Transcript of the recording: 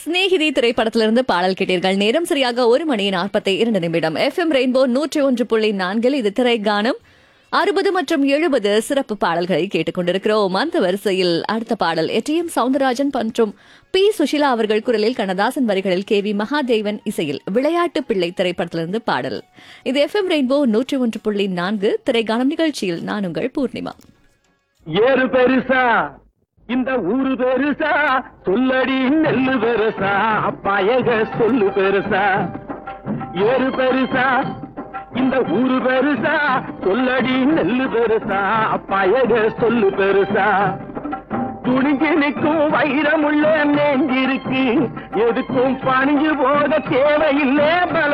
சிநேகிதி திரைப்படத்திலிருந்து பாடல் கேட்டீர்கள் நேரம் சரியாக ஒரு மணி நாற்பத்தி இரண்டு நிமிடம் எஃப்எம் ரெயின்போ நூற்றி ஒன்று புள்ளி நான்கில் இது திரை கானம் அறுபது மற்றும் எழுபது சிறப்பு பாடல்களை கேட்டுக்கொண்டிருக்கிறோம் அந்த வரிசையில் அடுத்த பாடல் எம் சவுந்தரராஜன் மற்றும் பி சுஷிலா அவர்கள் குரலில் கண்ணதாசன் வரிகளில் கே வி மகாதேவன் இசையில் விளையாட்டு பிள்ளை திரைப்படத்திலிருந்து பாடல் இது எஃப்எம் ரெயின்போ நூற்றி ஒன்று புள்ளி நான்கு திரைகானம் நிகழ்ச்சியில் நான் உங்கள் பூர்ணிமா ஏறு பெருசா இந்த ஊரு பெருசா சொல்லடி நெல்லு பெருசா பயக சொல்லு பெருசா ஏறு பெருசா இந்த ஊரு பெருசா சொல்லடி நெல்லு பெருசா பயக சொல்லு பெருசா துணிஞ்சு நிற்கும் வைரமுள்ள நெஞ்சிருக்கு எதுக்கும் பணிஞ்சு போக தேவையில்லை பல